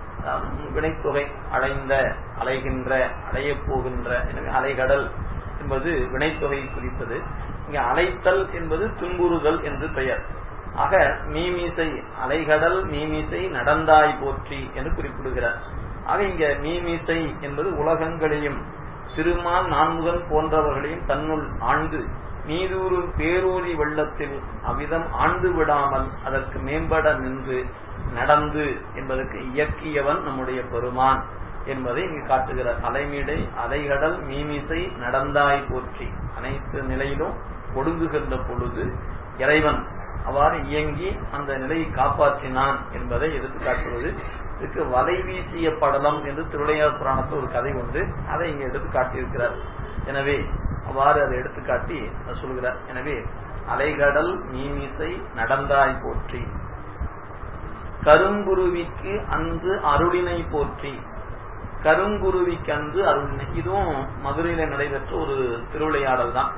வினைத்தொகை அடைந்த அலைகின்ற அடையப் போகின்ற எனவே அலைகடல் என்பது வினைத்தொகை குறிப்பது இங்க அலைத்தல் என்பது துன்புறுதல் என்று பெயர் ஆக மீமிசை அலைகடல் மீமிசை நடந்தாய் போற்றி என்று குறிப்பிடுகிறார் ஆக இங்க மீமிசை என்பது உலகங்களையும் சிறுமான் நான்முகன் போன்றவர்களையும் தன்னுள் ஆண்டு நீதூறு பேரூரி வெள்ளத்தில் அவ்விதம் ஆண்டு விடாமல் அதற்கு மேம்பட நின்று நடந்து என்பதற்கு இயக்கியவன் நம்முடைய பெருமான் என்பதை இங்கு காட்டுகிறார் அலைமீடை அலைகடல் மீமிசை நடந்தாய் போற்றி அனைத்து நிலையிலும் ஒடுங்குகின்ற பொழுது இறைவன் அவ்வாறு இயங்கி அந்த நிலையை காப்பாற்றினான் என்பதை எடுத்து காட்டுவது இதுக்கு வலை வீசிய படலம் என்று திருளையார் புராணத்தில் ஒரு கதை உண்டு அதை இங்க எடுத்து காட்டியிருக்கிறார் எனவே அவ்வாறு அதை எடுத்துக்காட்டி சொல்கிறார் எனவே அலைகடல் மீமிசை நடந்தாய் போற்றி கருங்குருவிக்கு அன்று அருளினை போற்றி கருங்குருவிக்கு அன்று அருளினை இதுவும் மதுரையில நடைபெற்ற ஒரு திருவிளையாடல் தான்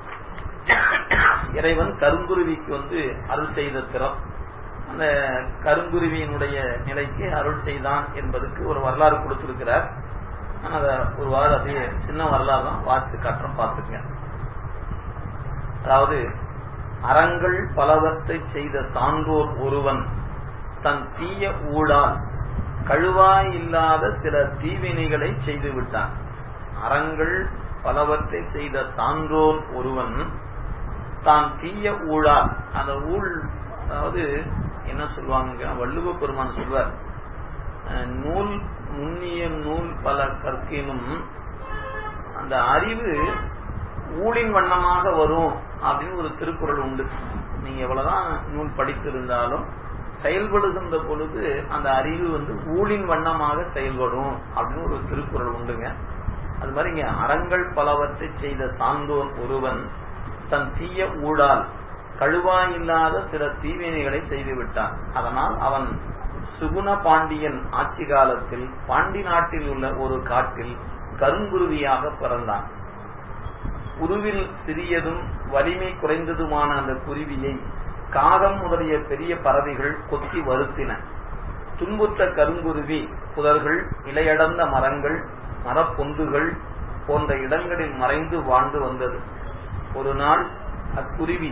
இறைவன் கருங்குருவிக்கு வந்து அருள் செய்த திறம் அந்த கருங்குருவியினுடைய நிலைக்கு அருள் செய்தான் என்பதற்கு ஒரு வரலாறு கொடுத்திருக்கிறார் நான் அதை ஒரு வாரம் அப்படியே சின்ன வரலாறு தான் வாசித்து காட்டுறோம் பார்த்துக்கங்க அதாவது அறங்கள் பலவற்றை செய்த சான்றோர் ஒருவன் தன் தீய ஊழால் கழுவாய் இல்லாத சில தீவினைகளை செய்து விட்டான் அறங்கள் பலவற்றை செய்த சான்றோன் ஒருவன் தான் தீய ஊழால் அந்த ஊழ் அதாவது என்ன சொல்லுவாங்க வள்ளுவ பெருமான் சொல்வார் நூல் நுண்ணிய நூல் பல கற்கினும் அந்த அறிவு ஊழின் வண்ணமாக வரும் அப்படின்னு ஒரு திருக்குறள் உண்டு நீங்க எவ்வளவுதான் நூல் படித்திருந்தாலும் செயல்படுகின்ற பொழுது அந்த அறிவு வந்து ஊழின் வண்ணமாக செயல்படும் அப்படின்னு ஒரு திருக்குறள் உண்டுங்க அது மாதிரி இங்க அறங்கள் பலவற்றை செய்த சான்றோன் ஒருவன் தன் தீய ஊழால் கழுவாயில்லாத சில தீவினைகளை செய்துவிட்டான் அதனால் அவன் சுகுண பாண்டியன் ஆட்சி காலத்தில் பாண்டி நாட்டில் உள்ள ஒரு காட்டில் கருங்குருவியாக பிறந்தான் உருவில் சிறியதும் வலிமை குறைந்ததுமான அந்த குருவியை காகம் முதலிய பெரிய பறவைகள் கொத்தி வருத்தின துன்புற்ற கருங்குருவி புதர்கள் இலையடர்ந்த மரங்கள் மரப்பொந்துகள் போன்ற இடங்களில் மறைந்து வாழ்ந்து வந்தது ஒரு நாள் அக்குருவி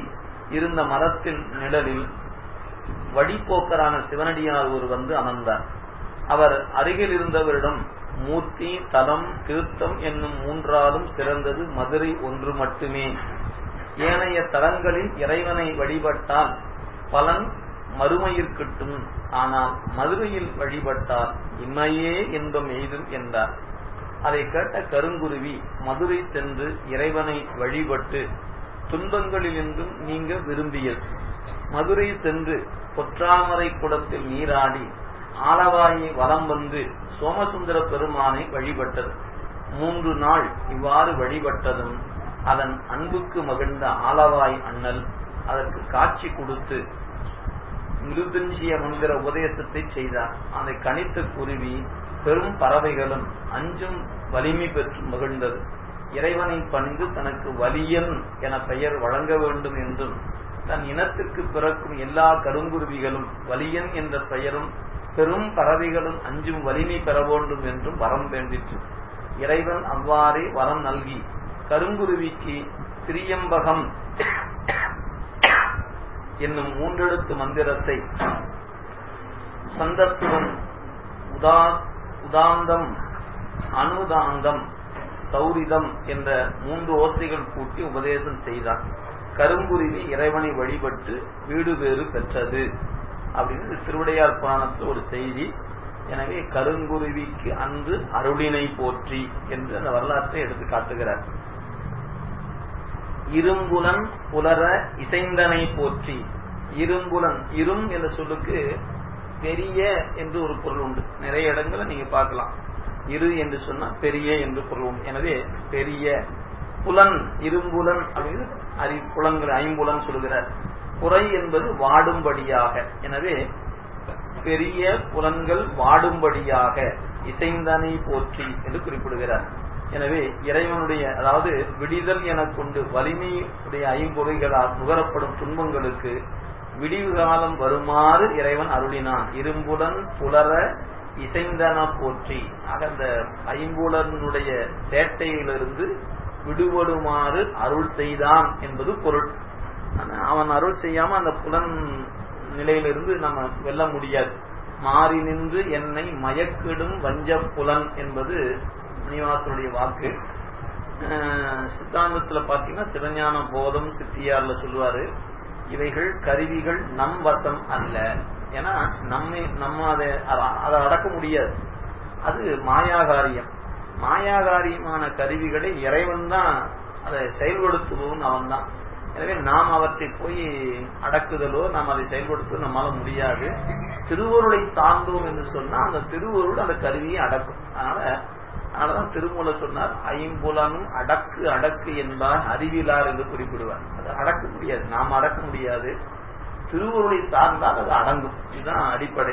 இருந்த மரத்தின் நிழலில் வழிபோக்கரான சிவனடியார் ஒரு வந்து அமர்ந்தார் அவர் அருகில் இருந்தவரிடம் மூர்த்தி தலம் தீர்த்தம் என்னும் மூன்றாலும் சிறந்தது மதுரை ஒன்று மட்டுமே ஏனைய தலங்களில் இறைவனை வழிபட்டால் பலன் மறுமையில் கிட்டும் ஆனால் மதுரையில் வழிபட்டால் இம்மையே இன்பம் எய்தும் என்றார் அதை கேட்ட கருங்குருவி மதுரை சென்று இறைவனை வழிபட்டு துன்பங்களிலிருந்தும் நீங்க விரும்பியது மதுரை சென்று பொற்றாமரை குடத்தில் நீராடி ஆலவாயை வலம் வந்து சோமசுந்தர பெருமானை வழிபட்டது மூன்று நாள் இவ்வாறு வழிபட்டதும் அதன் அன்புக்கு மகிழ்ந்த ஆலவாய் அண்ணல் அதற்கு காட்சி கொடுத்து மிருதஞ்சிய மந்திர உபதேசத்தை செய்தார் அதை கணித்த குருவி பெரும் பறவைகளும் அஞ்சும் வலிமை பெற்று மகிழ்ந்தது இறைவனை பணிந்து தனக்கு வலியன் என பெயர் வழங்க வேண்டும் என்றும் தன் இனத்திற்கு பிறக்கும் எல்லா கருங்குருவிகளும் வலியன் என்ற பெயரும் பெரும் பறவைகளும் அஞ்சும் வலிமை பெற வேண்டும் என்றும் வரம் வேண்டிற்று இறைவன் அவ்வாறே வரம் நல்கி கருங்குருவிக்கு திரியம்பகம் என்னும் மூன்றெழுத்து மந்திரத்தை சந்தஸ்துவம் உதா உதாந்தம் அனுதாந்தம் சௌரிதம் என்ற மூன்று ஓசைகள் கூட்டி உபதேசம் செய்தார் கருங்குருவி இறைவனை வழிபட்டு வீடு பேறு பெற்றது அப்படின்னு திருவிடையார் புராணத்தில் ஒரு செய்தி எனவே கருங்குருவிக்கு அன்று அருளினை போற்றி என்று அந்த வரலாற்றை எடுத்து காட்டுகிறார் இரும்புலன் புலர இசைந்தனை போற்றி இரும்புலன் இரும் என்ற சொல்லுக்கு பெரிய என்று ஒரு பொருள் உண்டு நிறைய இடங்களை நீங்க பார்க்கலாம் இரு என்று சொன்னா பெரிய என்று பொருள் உண்டு எனவே பெரிய புலன் இரும்புலன் அப்படின்னு அறி புலன்கள் ஐம்புலன் சொல்லுகிறார் புறை என்பது வாடும்படியாக எனவே பெரிய புலன்கள் வாடும்படியாக இசைந்தனை போற்றி என்று குறிப்பிடுகிறார் எனவே இறைவனுடைய அதாவது விடிதல் என கொண்டு வலிமையுடைய ஐம்பொகைகளால் நுகரப்படும் துன்பங்களுக்கு விடிவு காலம் வருமாறு இறைவன் அருளினான் இரும்புடன் புலர இசைந்தன போற்றி ஆக அந்த ஐம்புலனுடைய சேட்டையிலிருந்து விடுபடுமாறு அருள் செய்தான் என்பது பொருள் அவன் அருள் செய்யாம அந்த புலன் நிலையிலிருந்து நம்ம வெல்ல முடியாது மாறி நின்று என்னை மயக்கிடும் வஞ்ச புலன் என்பது முனிவாசனுடைய வாக்கு சித்தாந்தத்துல பாத்தீங்கன்னா சிவஞான போதம் சித்தியார்ல சொல்லுவாரு இவைகள் கருவிகள் நம் வசம் அல்ல ஏன்னா நம்மை நம்ம அதை அதை அடக்க முடியாது அது மாயாகாரியம் மாயாகாரியமான கருவிகளை இறைவன் தான் அதை செயல்படுத்துபவன் அவன் தான் எனவே நாம் அவற்றை போய் அடக்குதலோ நாம் அதை செயல்படுத்த நம்மால முடியாது திருவருளை சார்ந்தோம் என்று சொன்னா அந்த திருவருள் அந்த கருவியை அடக்கும் அதனால அதனாலதான் திருமூல சொன்னார் ஐம்புலனும் அடக்கு அடக்கு என்பார் அறிவிலார் என்று குறிப்பிடுவார் அது அடக்க முடியாது நாம் அடக்க முடியாது திருவருளை சார்ந்தால் அது அடங்கும் இதுதான் அடிப்படை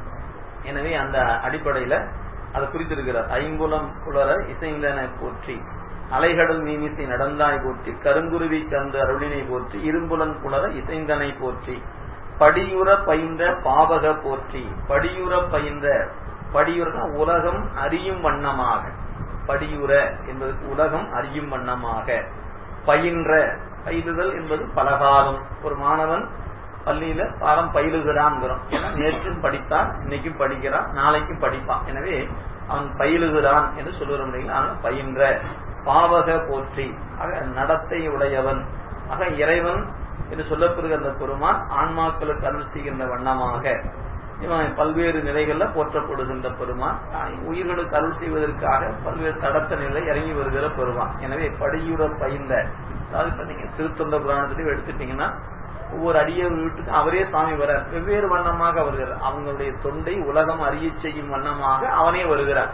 எனவே அந்த அடிப்படையில அதை குறித்திருக்கிறார் ஐம்புலம் புலர இசைந்தன போற்றி அலைகடல் மீமிசை நடந்தாய் போற்றி கருங்குருவி கந்த அருளினை போற்றி இரும்புலன் புலர இசைந்தனை போற்றி படியுற பயின்ற பாவக போற்றி படியுற பயின்ற படியுறனா உலகம் அறியும் வண்ணமாக படியுற என்பதற்கு உலகம் அறியும் வண்ணமாக பயின்ற பயிலுதல் என்பது பலகாலம் ஒரு மாணவன் பள்ளியில பாடம் பயிலுகிறான்ங்கிறோம் ஏன்னா நேற்றும் படித்தான் இன்னைக்கும் படிக்கிறான் நாளைக்கும் படிப்பான் எனவே அவன் பயிலுகிறான் என்று சொல்லுகிறோம் அதனால பயின்ற பாவக போற்றி ஆக நடத்தை உடையவன் ஆக இறைவன் என்று சொல்லப்படுகிற அந்த பெருமான் ஆன்மாக்களுக்கு அருள் செய்கின்ற வண்ணமாக இவன் பல்வேறு நிலைகள்ல போற்றப்படுகின்ற பெருமான் உயிர்களுக்கு அருள் செய்வதற்காக பல்வேறு தடத்த நிலை இறங்கி வருகிற பெருமான் எனவே படியுற பயின்ற அதாவது இப்ப நீங்க திருத்தொண்ட புராணத்திலையும் எடுத்துட்டீங்கன்னா ஒவ்வொரு அடிய வீட்டுக்கு அவரே சாமி வர வெவ்வேறு வண்ணமாக வருகிறார் அவங்களுடைய தொண்டை உலகம் அறிய செய்யும் வண்ணமாக அவனே வருகிறார்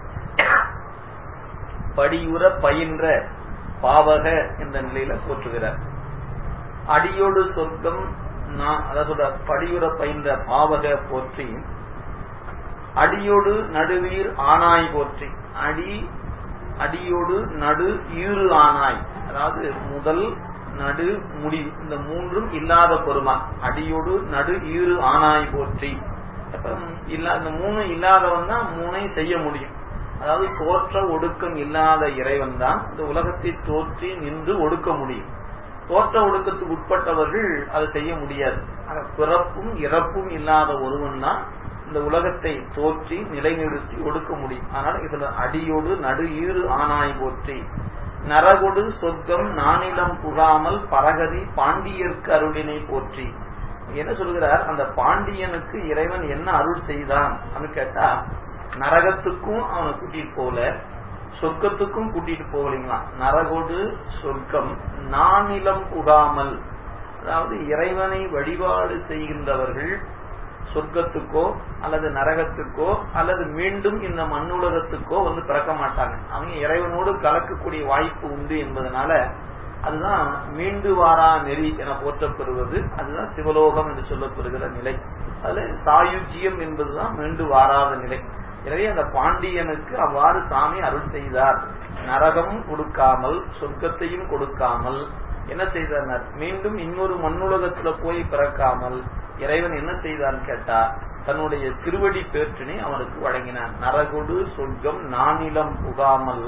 படியுற பயின்ற பாவக என்ற நிலையில போற்றுகிறார் அடியோடு சொர்க்கம் அதாவது படியுற பயின்ற பாவக போற்றி அடியோடு நடுவீர் ஆனாய் போற்றி அடி அடியோடு நடு ஈறு ஆனாய் அதாவது முதல் நடு முடி இந்த மூன்றும் இல்லாத பெருமான் அடியோடு நடு ஈறு ஆனாய் போற்றி இல்ல இந்த மூணு இல்லாதவன் தான் மூனை செய்ய முடியும் அதாவது தோற்ற ஒடுக்கம் இல்லாத இறைவன் தான் இந்த உலகத்தை தோற்றி நின்று ஒடுக்க முடியும் தோற்ற ஒடுக்கத்துக்கு உட்பட்டவர்கள் அதை செய்ய முடியாது பிறப்பும் இறப்பும் இல்லாத ஒருவன் தான் இந்த உலகத்தை தோற்றி நிலைநிறுத்தி ஒடுக்க முடியும் அதனால சொல்ல அடியோடு நடு ஈறு ஆனாய் போற்றி நரகொடு சொர்க்கம் நானிலம் புகாமல் பரகதி பாண்டியர்க்கு அருளினை போற்றி என்ன சொல்கிறார் அந்த பாண்டியனுக்கு இறைவன் என்ன அருள் செய்தான் அப்படின்னு கேட்டா நரகத்துக்கும் அவனை கூட்டிட்டு போகல சொர்க்கத்துக்கும் கூட்டிட்டு போகலீங்களா நரகொடு சொர்க்கம் நானிலம் புகாமல் அதாவது இறைவனை வழிபாடு செய்கின்றவர்கள் சொர்க்கத்துக்கோ அல்லது நரகத்துக்கோ அல்லது மீண்டும் இந்த மண்ணுலகத்துக்கோ வந்து பிறக்க மாட்டாங்க அவங்க இறைவனோடு கலக்கக்கூடிய வாய்ப்பு உண்டு என்பதனால அதுதான் மீண்டு வாரா நெறி என போற்றப்பெறுவது அதுதான் சிவலோகம் என்று சொல்லப்படுகிற நிலை அதுல சாயுஜ்யம் என்பதுதான் மீண்டு வாராத நிலை எனவே அந்த பாண்டியனுக்கு அவ்வாறு சாமி அருள் செய்தார் நரகமும் கொடுக்காமல் சொர்க்கத்தையும் கொடுக்காமல் என்ன செய்தனர் மீண்டும் இன்னொரு மண்ணுலகத்துல போய் பிறக்காமல் இறைவன் என்ன செய்தான் கேட்டா தன்னுடைய திருவடி பேற்றினை அவனுக்கு வழங்கினான் நரகொடு சொர்க்கம் நானிலம் புகாமல்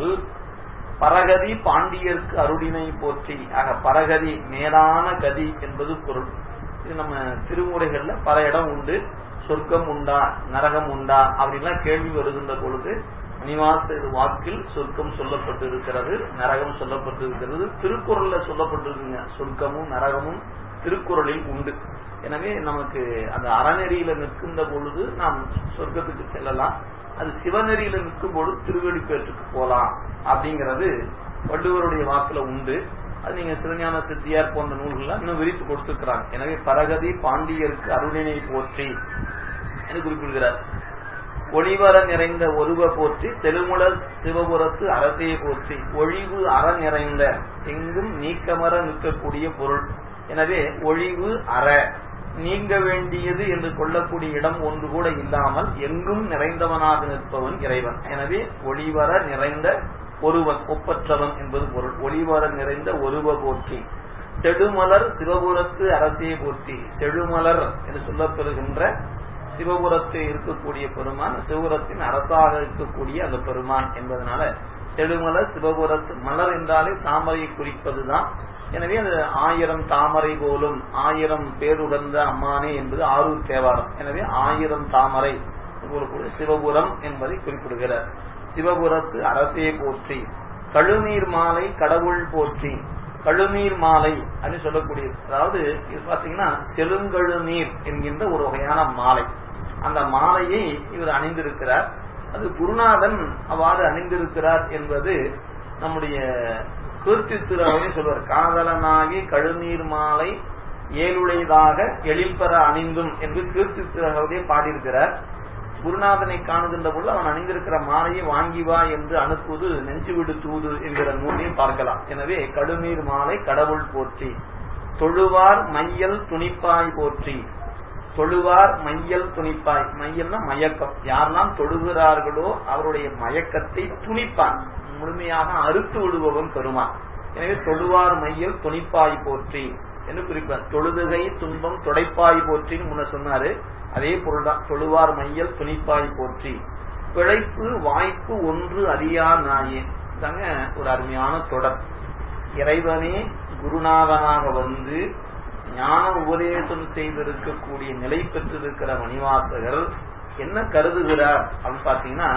பரகதி பாண்டியர்க்கு அருளினை போற்றி ஆக பரகதி மேலான கதி என்பது பொருள் இது நம்ம திருமுறைகள்ல பல இடம் உண்டு சொர்க்கம் உண்டா நரகம் உண்டா அப்படின்லாம் கேள்வி வருகின்ற பொழுது மணிவாச வாக்கில் சொர்க்கம் சொல்லப்பட்டு இருக்கிறது நரகம் சொல்லப்பட்டு இருக்கிறது திருக்குறள்ல சொல்லப்பட்டிருக்குங்க சொர்க்கமும் நரகமும் திருக்குறளில் உண்டு எனவே நமக்கு அந்த அறநெறியில நிற்கின்ற பொழுது நாம் சொர்க்கத்துக்கு செல்லலாம் அது சிவநெறியில நிற்கும் பொழுது திருவடிப்பேற்றுக்கு போலாம் அப்படிங்கிறது வள்ளுவருடைய வாக்குல உண்டு அது நீங்க சிவஞான சித்தியார் போன்ற நூல்கள் இன்னும் விரித்து கொடுத்துக்கிறாங்க எனவே பரகதி பாண்டியருக்கு அருளினை போற்றி என்று குறிப்பிடுகிறார் ஒளிவர நிறைந்த ஒருவ போற்றி செழுமுள சிவபுரத்து அறத்தையை போற்றி ஒழிவு அற நிறைந்த எங்கும் நீக்கமர நிற்கக்கூடிய பொருள் எனவே ஒழிவு அற நீங்க வேண்டியது என்று கொள்ளக்கூடிய இடம் ஒன்று கூட இல்லாமல் எங்கும் நிறைந்தவனாக நிற்பவன் இறைவன் எனவே ஒளிவர நிறைந்த ஒருவன் ஒப்பற்றவன் என்பது பொருள் ஒளிவர நிறைந்த ஒருவ போற்றி செடுமலர் சிவபுரத்து அரசியை போற்றி செடுமலர் என்று சொல்லப்பெறுகின்ற சிவபுரத்தில் இருக்கக்கூடிய பெருமான் சிவபுரத்தின் அரசாக இருக்கக்கூடிய அந்த பெருமான் என்பதனால செடுமலர் சிவபுரத்து மலர் என்றாலே தாமரையை குறிப்பதுதான் எனவே அது ஆயிரம் தாமரை போலும் ஆயிரம் பேருகந்த அம்மானே என்பது ஆரூர் தேவாரம் எனவே ஆயிரம் தாமரை சிவபுரம் என்பதை குறிப்பிடுகிறார் சிவபுரத்து அரசே போற்றி கழுநீர் மாலை கடவுள் போற்றி கழுநீர் மாலை அப்படின்னு சொல்லக்கூடிய அதாவது இது பாத்தீங்கன்னா செழுங்கழுநீர் என்கின்ற ஒரு வகையான மாலை அந்த மாலையை இவர் அணிந்திருக்கிறார் அது குருநாதன் அவ்வாறு அணிந்திருக்கிறார் என்பது நம்முடைய கீர்த்தி திருவனை சொல்வார் காதலனாகி கழுநீர் மாலை ஏழுடையதாக எழில்பெற அணிந்தும் என்று கீர்த்தி திருவகவே பாடியிருக்கிறார் குருநாதனை காணுகின்ற பொழுது அவன் அணிந்திருக்கிற மாலையை வாங்கி வா என்று அனுப்புவது நெஞ்சு விடு தூது என்கிற நூலையும் பார்க்கலாம் எனவே கடுநீர் மாலை கடவுள் போற்றி தொழுவார் மையல் துணிப்பாய் போற்றி தொழுவார் மையல் துணிப்பாய் மையல்னா மயக்கம் யாரெல்லாம் தொழுகிறார்களோ அவருடைய மயக்கத்தை துணிப்பான் முழுமையாக அறுத்து விடுபவன் பெருமான் எனவே தொழுவார் மையல் துணிப்பாய் போற்றி என்று குறிப்பார் தொழுதுகை துன்பம் துடைப்பாய் போற்றின்னு முன்ன சொன்னாரு அதே பொருள்தான் தொழுவார் மையல் துணிப்பாய் போற்றி பிழைப்பு வாய்ப்பு ஒன்று அறியா நாயே தாங்க ஒரு அருமையான தொடர் இறைவனே குருநாதனாக வந்து ஞான உபதேசம் செய்திருக்கக்கூடிய நிலை பெற்றிருக்கிற மணிவாசகர் என்ன கருதுகிறார் அப்படின்னு பாத்தீங்கன்னா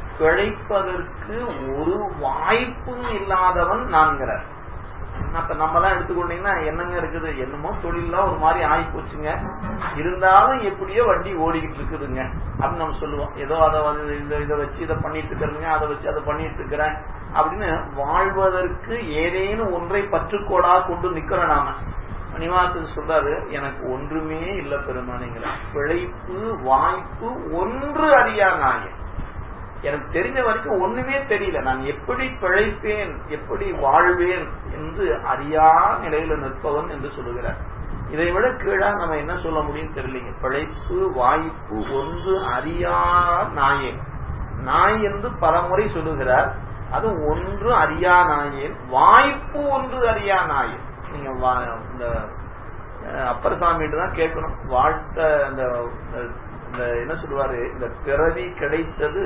பிழைப்பதற்கு ஒரு வாய்ப்பும் இல்லாதவன் நான்கிறார் அப்ப நம்ம எல்லாம் எடுத்துக்கொண்டீங்கன்னா என்னங்க இருக்குது என்னமோ தொழிலாம் ஒரு மாதிரி ஆகி போச்சுங்க இருந்தாலும் எப்படியோ வண்டி ஓடிக்கிட்டு இருக்குதுங்க அப்படின்னு நம்ம சொல்லுவோம் ஏதோ அதை வந்து இந்த இதை வச்சு இதை பண்ணிட்டு இருக்கிறேங்க அதை வச்சு அதை பண்ணிட்டு இருக்கிறேன் அப்படின்னு வாழ்வதற்கு ஏதேனும் ஒன்றை பற்றுக்கோடா கொண்டு நிக்கிறோம் நாம மணிவாசன் சொல்றாரு எனக்கு ஒன்றுமே இல்ல பெருமானிங்கிற பிழைப்பு வாய்ப்பு ஒன்று அறியா நாயன் எனக்கு தெரிஞ்ச வரைக்கும் ஒண்ணுமே தெரியல நான் எப்படி பிழைப்பேன் எப்படி வாழ்வேன் என்று அறியா நிலையில நிற்பவன் என்று சொல்லுகிறார் இதை விட கீழா நம்ம என்ன சொல்ல முடியும் தெரியலீங்க பிழைப்பு வாய்ப்பு ஒன்று அறியா நாயே நாய் என்று பலமுறை சொல்லுகிறார் அது ஒன்று அறியா நாயேன் வாய்ப்பு ஒன்று அறியா நாயேன் நீங்க இந்த அப்பர் சாமிட்டு தான் கேட்கணும் வாழ்த்த அந்த இந்த என்ன சொல்லுவாரு இந்த பிறவி கிடைத்தது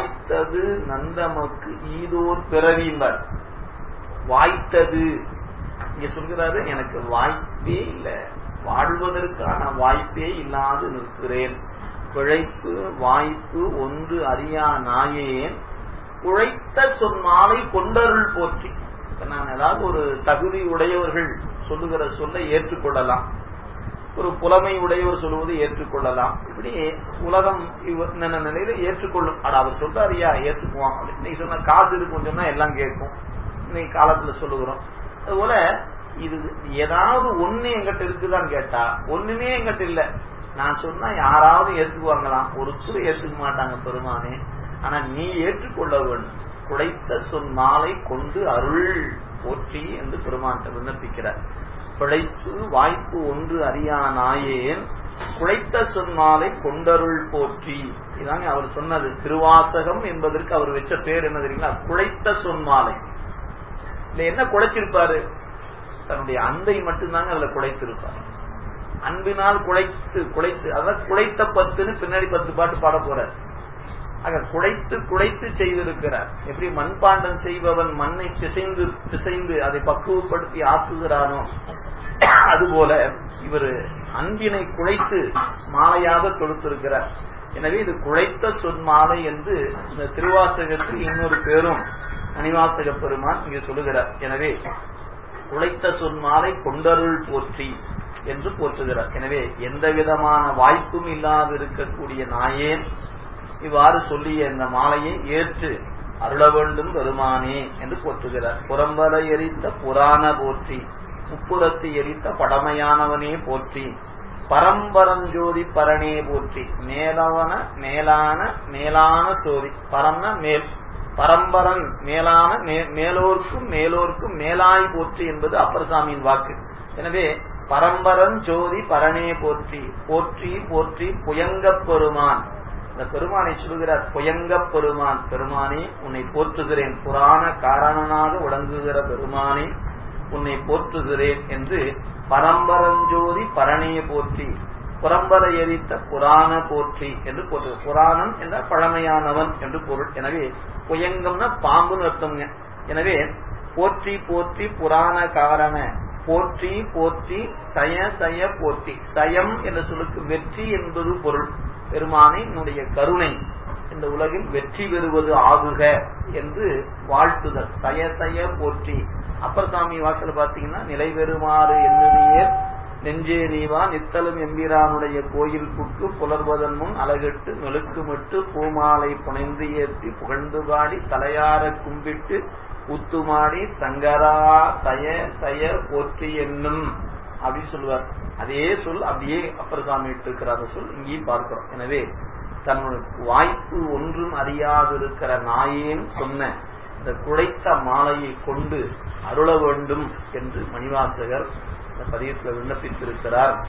வாய்த்தது நந்தமக்கு ஈதோர் பிறவிம்பர் வாய்த்தது இங்க சொல்கிறாரு எனக்கு வாய்ப்பே இல்லை வாழ்வதற்கான வாய்ப்பே இல்லாது நிற்கிறேன் பிழைப்பு வாய்ப்பு ஒன்று அறியா நாயேன் உழைத்த சொன்னாலை கொண்டருள் போற்றி நான் ஏதாவது ஒரு தகுதி உடையவர்கள் சொல்லுகிற சொல்லை ஏற்றுக்கொள்ளலாம் ஒரு புலமை உடையவர் சொல்லுவது ஏற்றுக்கொள்ளலாம் இப்படி உலகம் இந்த நிலையில ஏற்றுக்கொள்ளும் அட அவர் சொல்றாரியா ஏற்றுக்குவான் இன்னைக்கு சொன்ன காசு இருக்குன்னு சொன்னா எல்லாம் கேட்கும் இன்னைக்கு காலத்துல சொல்லுகிறோம் அதுபோல இது ஏதாவது ஒண்ணு எங்கிட்ட இருக்குதான்னு கேட்டா ஒண்ணுமே எங்கிட்ட இல்ல நான் சொன்னா யாராவது ஏற்றுக்குவாங்களாம் ஒருத்தர் ஏற்றுக்க மாட்டாங்க பெருமானே ஆனா நீ ஏற்றுக்கொள்ள வேண்டும் குடைத்த சொன் மாலை கொண்டு அருள் போற்றி என்று பெருமான் விண்ணப்பிக்கிறார் பிழைப்பு வாய்ப்பு ஒன்று அறியா நாயேன் குழைத்த சொன்னாலை கொண்டருள் போற்றி இதாங்க அவர் சொன்னது திருவாசகம் என்பதற்கு அவர் வச்ச பேர் என்ன தெரியுங்களா குழைத்த சொன்மாலை இல்ல என்ன குழைச்சிருப்பாரு தன்னுடைய அன்பை மட்டும்தாங்க அதுல குழைத்திருப்பார் அன்பினால் குழைத்து குழைத்து அதான் குழைத்த பத்துன்னு பின்னாடி பத்து பாட்டு பாட போறார் ஆக குழைத்து குழைத்து செய்திருக்கிறார் எப்படி மண்பாண்டம் செய்பவன் மண்ணை பிசைந்து பிசைந்து அதை பக்குவப்படுத்தி ஆக்குகிறானோ அதுபோல இவர் அன்பினை குழைத்து மாலையாக தொடுத்திருக்கிறார் எனவே இது குழைத்த சொன்மாலை என்று இந்த திருவாசகத்துக்கு இன்னொரு பேரும் மணிவாசக பெருமான் இங்கு சொல்லுகிறார் எனவே குழைத்த சொன்மாலை கொண்டருள் போற்றி என்று போற்றுகிறார் எனவே எந்த விதமான வாய்ப்பும் இல்லாது இருக்கக்கூடிய நாயேன் இவ்வாறு சொல்லிய இந்த மாலையை ஏற்று அருள வேண்டும் பெருமானே என்று போற்றுகிறார் புறம்பல எரித்த புராண போற்றி முப்புறத்து எரித்த படமையானவனே போற்றி பரம்பரஞ்சோதி பரணே போற்றி மேலவன மேலான மேலான சோதி பரம்னா மேல் பரம்பரன் மேலான மேலோர்க்கும் மேலோர்க்கும் மேலாய் போற்றி என்பது அப்பரசாமியின் வாக்கு எனவே பரம்பரன் ஜோதி பரணே போற்றி போற்றி போற்றி புயங்கப் பெருமான் இந்த பெருமானை சொல்லுகிறார் புயங்க பெருமான் பெருமானே உன்னை போற்றுகிறேன் புராண காரணனாக விளங்குகிற பெருமானே உன்னை போற்றுகிறேன் என்று பரம்பரஞ்சோதி பரணியை போற்றி புறம்பர எரித்த புராண போற்றி என்று போற்று புராணம் என்ற பழமையானவன் என்று பொருள் எனவே புயங்கம்னா பாம்புன்னு அர்த்தம்ங்க எனவே போற்றி போற்றி புராண காரண போற்றி போற்றி சய சய போற்றி சயம் என்ற சொல்லுக்கு வெற்றி என்பது பொருள் பெருமானை என்னுடைய கருணை இந்த உலகில் வெற்றி பெறுவது ஆகுக என்று வாழ்த்துதல் சய சய போற்றி அப்பர் சாமி வாக்கில் பார்த்தீங்கன்னா நிலை பெறுமாறு என்னுடைய நெஞ்சே நீவா நித்தலும் எம்பிரானுடைய கோயில் புக்கு புலர்வதன் முன் அழகெட்டு மெழுக்குமிட்டு பூமாலை புனைந்து ஏற்றி புகழ்ந்து பாடி தலையார கும்பிட்டு உத்துமாடி சங்கரா சய சய போற்றி என்னும் அப்படின்னு சொல்லுவார் அதே சொல் அப்படியே அப்பர் சாமி இருக்கிற அந்த சொல் இங்கேயும் பார்க்கிறோம் எனவே தன்னுடைய வாய்ப்பு ஒன்றும் அறியாதிருக்கிற நாயேன் சொன்ன இந்த குடைத்த மாலையை கொண்டு அருள வேண்டும் என்று மணிவாசகர் இந்த பதியத்தில் விண்ணப்பித்திருக்கிறார்